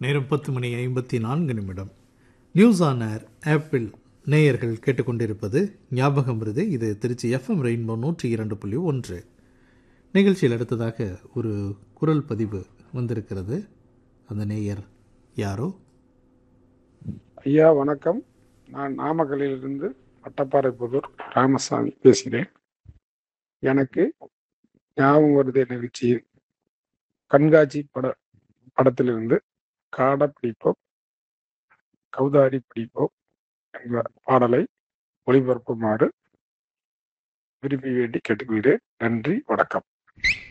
நேரம் பத்து மணி ஐம்பத்தி நான்கு நிமிடம் நியூஸ் ஆன் ஏர் ஆப்பிள் நேயர்கள் கேட்டுக்கொண்டிருப்பது ஞாபகம் வருது இது திருச்சி எஃப்எம் ரெயின்போ நூற்றி இரண்டு புள்ளி ஒன்று நிகழ்ச்சியில் அடுத்ததாக ஒரு குரல் பதிவு வந்திருக்கிறது அந்த நேயர் யாரோ ஐயா வணக்கம் நான் நாமக்கல்லிலிருந்து பட்டப்பாறை புதூர் ராமசாமி பேசுகிறேன் எனக்கு ஞாபகம் வருது நிகழ்ச்சியில் கண்காட்சி பட படத்திலிருந்து காட பிடிப்போம் கௌதாரி பிடிப்போம் என்ற பாடலை ஒளிபரப்புமாறு விரும்பி வேண்டி கேட்டுக்கொள்கிறேன் நன்றி வணக்கம்